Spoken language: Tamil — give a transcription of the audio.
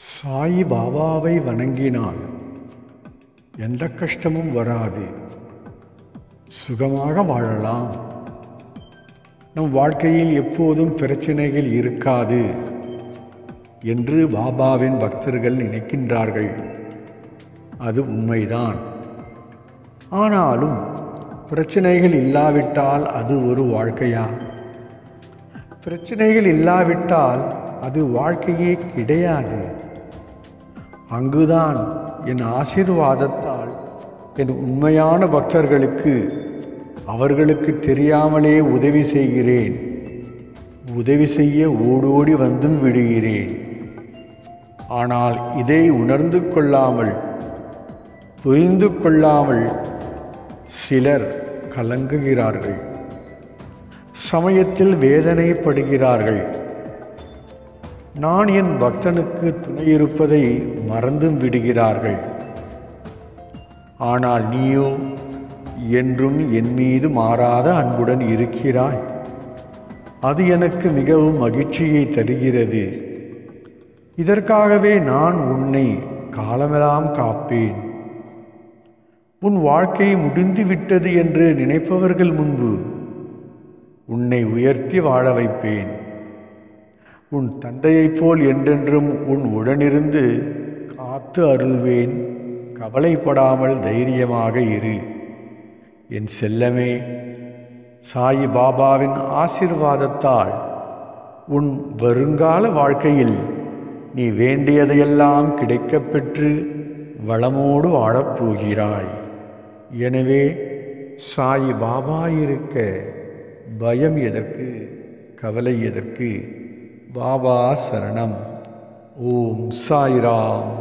சாயி பாபாவை வணங்கினால் எந்த கஷ்டமும் வராது சுகமாக வாழலாம் நம் வாழ்க்கையில் எப்போதும் பிரச்சனைகள் இருக்காது என்று பாபாவின் பக்தர்கள் நினைக்கின்றார்கள் அது உண்மைதான் ஆனாலும் பிரச்சனைகள் இல்லாவிட்டால் அது ஒரு வாழ்க்கையா பிரச்சனைகள் இல்லாவிட்டால் அது வாழ்க்கையே கிடையாது அங்குதான் என் ஆசீர்வாதத்தால் என் உண்மையான பக்தர்களுக்கு அவர்களுக்கு தெரியாமலே உதவி செய்கிறேன் உதவி செய்ய ஓடோடி வந்தும் விடுகிறேன் ஆனால் இதை உணர்ந்து கொள்ளாமல் புரிந்து கொள்ளாமல் சிலர் கலங்குகிறார்கள் சமயத்தில் வேதனைப்படுகிறார்கள் நான் என் பக்தனுக்கு துணையிருப்பதை மறந்தும் விடுகிறார்கள் ஆனால் நீயோ என்றும் என் மீது மாறாத அன்புடன் இருக்கிறாய் அது எனக்கு மிகவும் மகிழ்ச்சியை தருகிறது இதற்காகவே நான் உன்னை காலமெல்லாம் காப்பேன் உன் வாழ்க்கை முடிந்து விட்டது என்று நினைப்பவர்கள் முன்பு உன்னை உயர்த்தி வாழ வைப்பேன் உன் தந்தையைப் போல் என்றென்றும் உன் உடனிருந்து காத்து அருள்வேன் கவலைப்படாமல் தைரியமாக இரு என் செல்லமே சாயி பாபாவின் ஆசிர்வாதத்தால் உன் வருங்கால வாழ்க்கையில் நீ வேண்டியதையெல்லாம் கிடைக்கப்பெற்று வளமோடு வாழப்போகிறாய் எனவே சாயி பாபா இருக்க பயம் எதற்கு கவலை எதற்கு பாபா சரணம் ஓம் சாய்ராம்